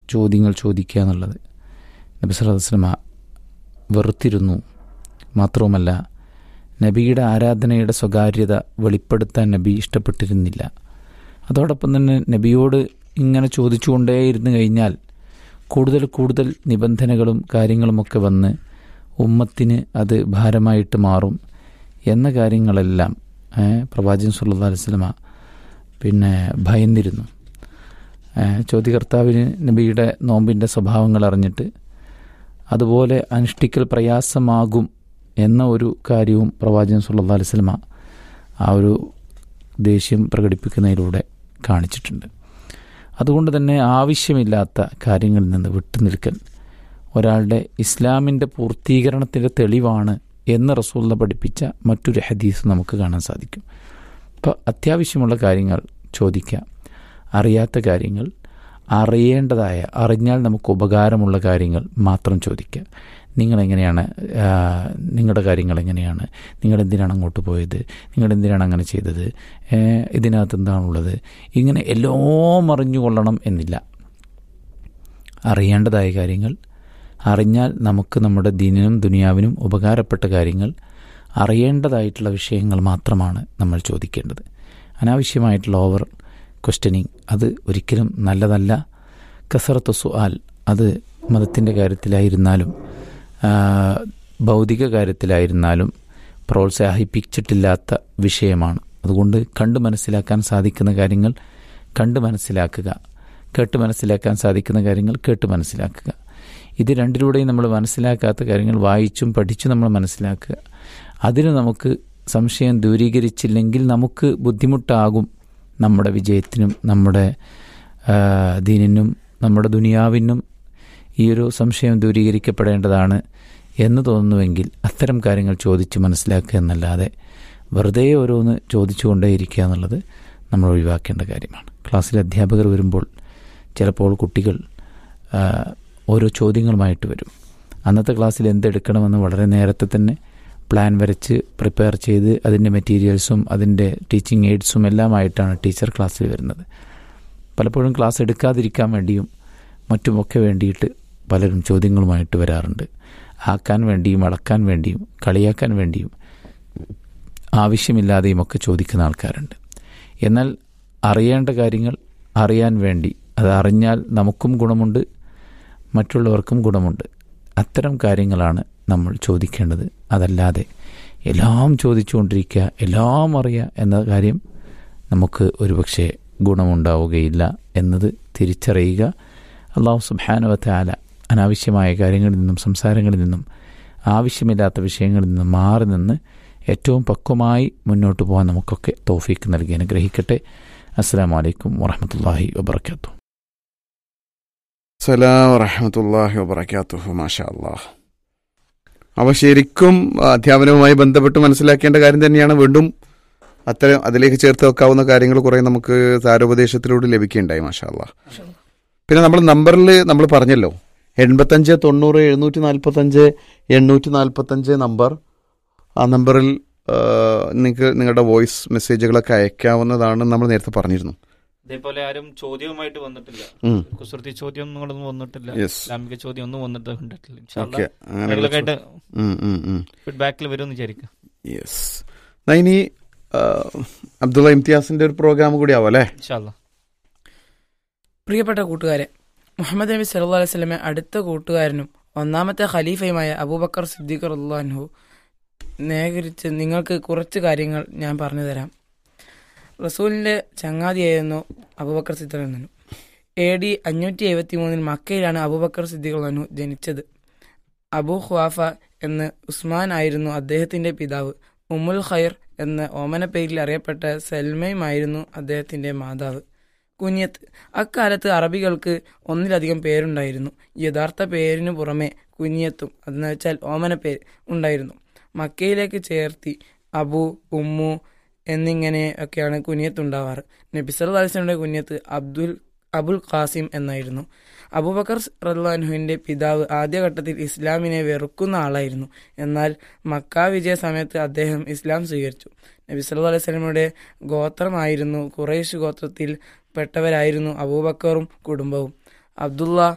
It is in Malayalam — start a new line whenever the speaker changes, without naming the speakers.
ചോദ്യങ്ങൾ ചോദിക്കുക എന്നുള്ളത് നബി സല്ലാസ്ലമ വെറുത്തിരുന്നു മാത്രവുമല്ല നബിയുടെ ആരാധനയുടെ സ്വകാര്യത വെളിപ്പെടുത്താൻ നബി ഇഷ്ടപ്പെട്ടിരുന്നില്ല അതോടൊപ്പം തന്നെ നബിയോട് ഇങ്ങനെ ചോദിച്ചുകൊണ്ടേയിരുന്നു കഴിഞ്ഞാൽ കൂടുതൽ കൂടുതൽ നിബന്ധനകളും കാര്യങ്ങളുമൊക്കെ വന്ന് ഉമ്മത്തിന് അത് ഭാരമായിട്ട് മാറും എന്ന കാര്യങ്ങളെല്ലാം പ്രവാചകൻ സല്ലാ അലിസ്ലമ പിന്നെ ഭയന്നിരുന്നു ചോദ്യകർത്താവിന് നബിയുടെ നോമ്പിൻ്റെ സ്വഭാവങ്ങൾ അറിഞ്ഞിട്ട് അതുപോലെ അനുഷ്ഠിക്കൽ പ്രയാസമാകും എന്ന ഒരു കാര്യവും പ്രവാചകൻ സല്ലാ അലിസ്ലമ ആ ഒരു ദേഷ്യം പ്രകടിപ്പിക്കുന്നതിലൂടെ കാണിച്ചിട്ടുണ്ട് അതുകൊണ്ട് തന്നെ ആവശ്യമില്ലാത്ത കാര്യങ്ങളിൽ നിന്ന് വിട്ടുനിൽക്കൽ ഒരാളുടെ ഇസ്ലാമിൻ്റെ പൂർത്തീകരണത്തിൻ്റെ തെളിവാണ് എന്ന് റസൂല്ല പഠിപ്പിച്ച മറ്റൊരു ഹദീസ് നമുക്ക് കാണാൻ സാധിക്കും അപ്പോൾ അത്യാവശ്യമുള്ള കാര്യങ്ങൾ ചോദിക്കുക അറിയാത്ത കാര്യങ്ങൾ അറിയേണ്ടതായ അറിഞ്ഞാൽ നമുക്ക് ഉപകാരമുള്ള കാര്യങ്ങൾ മാത്രം ചോദിക്കുക നിങ്ങളെങ്ങനെയാണ് നിങ്ങളുടെ കാര്യങ്ങൾ എങ്ങനെയാണ് നിങ്ങൾ എന്തിനാണ് അങ്ങോട്ട് പോയത് നിങ്ങൾ എന്തിനാണ് അങ്ങനെ ചെയ്തത് ഇതിനകത്ത് എന്താണുള്ളത് ഇങ്ങനെ എല്ലാം അറിഞ്ഞുകൊള്ളണം എന്നില്ല അറിയേണ്ടതായ കാര്യങ്ങൾ അറിഞ്ഞാൽ നമുക്ക് നമ്മുടെ ദീനിനും ദുനിയാവിനും ഉപകാരപ്പെട്ട കാര്യങ്ങൾ അറിയേണ്ടതായിട്ടുള്ള വിഷയങ്ങൾ മാത്രമാണ് നമ്മൾ ചോദിക്കേണ്ടത് അനാവശ്യമായിട്ടുള്ള ഓവർ ക്വസ്റ്റ്യനിങ് അത് ഒരിക്കലും നല്ലതല്ല കസറത്ത് സുആൽ അത് മതത്തിൻ്റെ കാര്യത്തിലായിരുന്നാലും ഭൗതിക കാര്യത്തിലായിരുന്നാലും പ്രോത്സാഹിപ്പിച്ചിട്ടില്ലാത്ത വിഷയമാണ് അതുകൊണ്ട് കണ്ടു മനസ്സിലാക്കാൻ സാധിക്കുന്ന കാര്യങ്ങൾ കണ്ടു മനസ്സിലാക്കുക കേട്ട് മനസ്സിലാക്കാൻ സാധിക്കുന്ന കാര്യങ്ങൾ കേട്ട് മനസ്സിലാക്കുക ഇത് രണ്ടിലൂടെയും നമ്മൾ മനസ്സിലാക്കാത്ത കാര്യങ്ങൾ വായിച്ചും പഠിച്ചും നമ്മൾ മനസ്സിലാക്കുക അതിന് നമുക്ക് സംശയം ദൂരീകരിച്ചില്ലെങ്കിൽ നമുക്ക് ബുദ്ധിമുട്ടാകും നമ്മുടെ വിജയത്തിനും നമ്മുടെ ദീനിനും നമ്മുടെ ദുനിയാവിനും ഈ ഒരു സംശയം ദൂരീകരിക്കപ്പെടേണ്ടതാണ് എന്ന് തോന്നുന്നുവെങ്കിൽ അത്തരം കാര്യങ്ങൾ ചോദിച്ച് മനസ്സിലാക്കുക എന്നല്ലാതെ വെറുതെ ഓരോന്ന് ചോദിച്ചുകൊണ്ടേയിരിക്കുക എന്നുള്ളത് നമ്മൾ ഒഴിവാക്കേണ്ട കാര്യമാണ് ക്ലാസ്സിൽ അധ്യാപകർ വരുമ്പോൾ ചിലപ്പോൾ കുട്ടികൾ ഓരോ ചോദ്യങ്ങളുമായിട്ട് വരും അന്നത്തെ ക്ലാസ്സിൽ എന്തെടുക്കണമെന്ന് വളരെ നേരത്തെ തന്നെ പ്ലാൻ വരച്ച് പ്രിപ്പയർ ചെയ്ത് അതിൻ്റെ മെറ്റീരിയൽസും അതിൻ്റെ ടീച്ചിങ് എയ്ഡ്സും എല്ലാമായിട്ടാണ് ടീച്ചർ ക്ലാസ്സിൽ വരുന്നത് പലപ്പോഴും ക്ലാസ് എടുക്കാതിരിക്കാൻ വേണ്ടിയും മറ്റുമൊക്കെ വേണ്ടിയിട്ട് പലരും ചോദ്യങ്ങളുമായിട്ട് വരാറുണ്ട് ആക്കാൻ വേണ്ടിയും അളക്കാൻ വേണ്ടിയും കളിയാക്കാൻ വേണ്ടിയും ആവശ്യമില്ലാതെയും ഒക്കെ ചോദിക്കുന്ന ആൾക്കാരുണ്ട് എന്നാൽ അറിയേണ്ട കാര്യങ്ങൾ അറിയാൻ വേണ്ടി അത് അറിഞ്ഞാൽ നമുക്കും ഗുണമുണ്ട് മറ്റുള്ളവർക്കും ഗുണമുണ്ട് അത്തരം കാര്യങ്ങളാണ് നമ്മൾ ചോദിക്കേണ്ടത് അതല്ലാതെ എല്ലാം ചോദിച്ചുകൊണ്ടിരിക്കുക എല്ലാം അറിയുക എന്ന കാര്യം നമുക്ക് ഒരുപക്ഷെ ഗുണമുണ്ടാവുകയില്ല എന്നത് തിരിച്ചറിയുക അള്ളാഹു സുബാനവത്തെ ആല അനാവശ്യമായ കാര്യങ്ങളിൽ നിന്നും സംസാരങ്ങളിൽ നിന്നും ആവശ്യമില്ലാത്ത വിഷയങ്ങളിൽ നിന്നും മാറി നിന്ന് ഏറ്റവും പക്വമായി മുന്നോട്ട് പോകാൻ നമുക്കൊക്കെ തോഫീക്ക് നൽകി അനുഗ്രഹിക്കട്ടെ അസ്സാം വലൈക്കും വറഹമത്തല്ലാഹി വബർക്കാത്തു
സലാം വറഹമത്തല്ലാഹി വബർക്കാത്തുഹു മാഷാ അള്ളാഹ് അവ ശരിക്കും അധ്യാപനവുമായി ബന്ധപ്പെട്ട് മനസ്സിലാക്കേണ്ട കാര്യം തന്നെയാണ് വീണ്ടും അത്തരം അതിലേക്ക് ചേർത്ത് വെക്കാവുന്ന കാര്യങ്ങൾ കുറെ നമുക്ക് സാരോപദേശത്തിലൂടെ ലഭിക്കുകയുണ്ടായി മാഷാ അള്ളാഹ് പിന്നെ നമ്മൾ നമ്പറിൽ നമ്മൾ പറഞ്ഞല്ലോ എൺപത്തഞ്ച് തൊണ്ണൂറ് എഴുന്നൂറ്റി നാൽപ്പത്തഞ്ച് എണ്ണൂറ്റി നാൽപ്പത്തഞ്ച് നമ്പർ ആ നമ്പറിൽ നിങ്ങൾക്ക് നിങ്ങളുടെ വോയിസ് മെസ്സേജുകളൊക്കെ അയക്കാവുന്നതാണ് നമ്മൾ നേരത്തെ പറഞ്ഞിരുന്നു
ഇതേപോലെ ആരും ചോദ്യവുമായിട്ട് വന്നിട്ടില്ല
ഉം.
കുസൃതി ചോദ്യം ഒന്നും വന്നിട്ടില്ല
Yes.
ഇസ്ലാമിക ചോദ്യം ഒന്നും വന്നിട്ട് കണ്ടിട്ടില്ല
ഓക്കെ
ആയിട്ട്
ഉം, ഉം, ഉം.
ഫീഡ്ബാക്കിൽ വരുമെന്ന് വിചാരിക്കാം
യെസ് എന്നാ ഇനി ആ, അബ്ദുള്ള ഇംതിയാസിന്റെ ഒരു പ്രോഗ്രാം കൂടി ആവും അല്ലേ
ഇൻഷാല്ലാ
പ്രിയപ്പെട്ട കൂട്ടുകാരെ മുഹമ്മദ് നബി സല്ലല്ലാഹു അലൈഹി വസല്ലമെ അടുത്ത കൂട്ടുകാരനും ഒന്നാമത്തെ ഖലീഫയുമായ അബൂബക്കർ സിദ്ദീഖ് റഹ്ലാൻഹു നേകരിച്ച് നിങ്ങൾക്ക് കുറച്ച് കാര്യങ്ങൾ ഞാൻ പറഞ്ഞു തരാം റസൂലിന്റെ ചങ്ങാതിയായിരുന്നു അബൂബക്കർ സിദ്ദീഖ് റഹ്ലാൻഹു എ ഡി അഞ്ഞൂറ്റി എഴുപത്തി മൂന്നിൽ മക്കയിലാണ് അബൂബക്കർ സിദ്ദീഖ് റഹ്ലാൻഹു ജനിച്ചത് അബൂ ഖുവാഫ എന്ന് ഉസ്മാൻ ആയിരുന്നു അദ്ദേഹത്തിന്റെ പിതാവ് ഉമ്മുൽ ഖൈർ എന്ന ഓമന പേരിൽ അറിയപ്പെട്ട സൽമയുമായിരുന്നു അദ്ദേഹത്തിന്റെ മാതാവ് കുഞ്ഞത്ത് അക്കാലത്ത് അറബികൾക്ക് ഒന്നിലധികം പേരുണ്ടായിരുന്നു യഥാർത്ഥ പേരിനു പുറമെ കുഞ്ഞത്തും അതെന്ന് വെച്ചാൽ ഓമന പേര് ഉണ്ടായിരുന്നു മക്കയിലേക്ക് ചേർത്തി അബു ഉമ്മു എന്നിങ്ങനെ ഒക്കെയാണ് കുഞ്ഞത്ത് ഉണ്ടാവാറ് നബി സല്ലല്ലാഹു അലൈഹി വസല്ലമയുടെ കുഞ്ഞത്ത് അബ്ദുൽ അബുൽ ഖാസിം എന്നായിരുന്നു അബൂബക്കർ റഹ്ലാൻഹുവിന്റെ പിതാവ് ആദ്യഘട്ടത്തിൽ ഇസ്ലാമിനെ വെറുക്കുന്ന ആളായിരുന്നു എന്നാൽ മക്ക വിജയ സമയത്ത് അദ്ദേഹം ഇസ്ലാം സ്വീകരിച്ചു നബി സല്ലല്ലാഹു അലൈഹി വസല്ലമയുടെ ഗോത്രമായിരുന്നു ഖുറൈശ് ഗോത്രത്തിൽ പെട്ടവരായിരുന്നു അബൂബക്കറും കുടുംബവും അബ്ദുള്ള